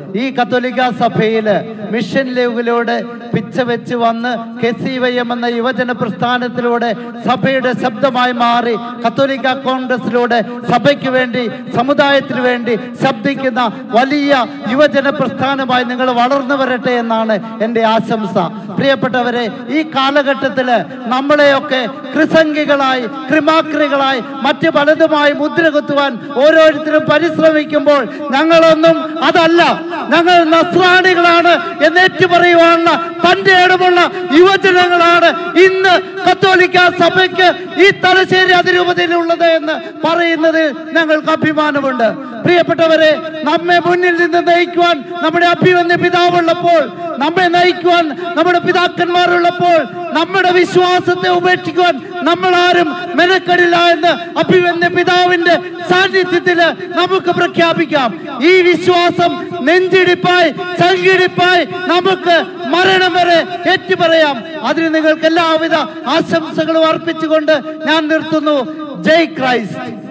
ഈ കത്തോലിക്ക സഭയില് മിഷൻ ലീഗിലൂടെ പിച്ച വെച്ച് വന്ന് കെ സി വൈ എം എന്ന യുവജന പ്രസ്ഥാനത്തിലൂടെ സഭയുടെ ശബ്ദമായി മാറി കത്തോലിക്ക കോൺഗ്രസിലൂടെ സഭയ്ക്ക് വേണ്ടി സമുദായത്തിന് വേണ്ടി ശബ്ദിക്കുന്ന വലിയ യുവജന പ്രസ്ഥാനമായി നിങ്ങൾ വളർന്നു വരട്ടെ എന്നാണ് എൻ്റെ ആശംസ പ്രിയപ്പെട്ടവരെ ഈ കാലഘട്ടത്തില് നമ്മളെയൊക്കെ കൃസംഗികളായി ക്രിമാക്രികളായി മറ്റ് പലതുമായി മുദ്ര കുത്തുവാൻ ഓരോരുത്തരും പരിശ്രമിക്കുമ്പോൾ ഞങ്ങളൊന്നും അതല്ല ഞങ്ങൾ നസ്രാണികളാണ് എന്ന് ഏറ്റുപറയുവാനുള്ള തന്റെ ഇടമുള്ള യുവജനങ്ങളാണ് ഇന്ന് കത്തോലിക്ക സഭയ്ക്ക് ഈ തലശ്ശേരി അതിരൂപതയിലുള്ളത് എന്ന് പറയുന്നതിൽ ഞങ്ങൾക്ക് അഭിമാനമുണ്ട് പ്രിയപ്പെട്ടവരെ നമ്മെ മുന്നിൽ നിന്ന് നയിക്കുവാൻ നമ്മുടെ അഭിമന്യ പിതാവുള്ളപ്പോൾ നമ്മെ നയിക്കുവാൻ നമ്മുടെ പിതാക്കന്മാരുള്ളപ്പോൾ നമ്മുടെ വിശ്വാസത്തെ ഉപേക്ഷിക്കുവാൻ നമ്മൾ ആരും മെനക്കെടില്ല എന്ന് അഭിമന്യ പിതാവിന്റെ സാന്നിധ്യത്തില് നമുക്ക് പ്രഖ്യാപിക്കാം ഈ വിശ്വാസം നെഞ്ചിടിപ്പായി ചങ്കിടിപ്പായി നമുക്ക് മരണം വരെ ഏറ്റുപറയാം അതിന് നിങ്ങൾക്ക് എല്ലാവിധ ആശംസകളും അർപ്പിച്ചുകൊണ്ട് ഞാൻ നിർത്തുന്നു ജയ് ക്രൈസ്റ്റ്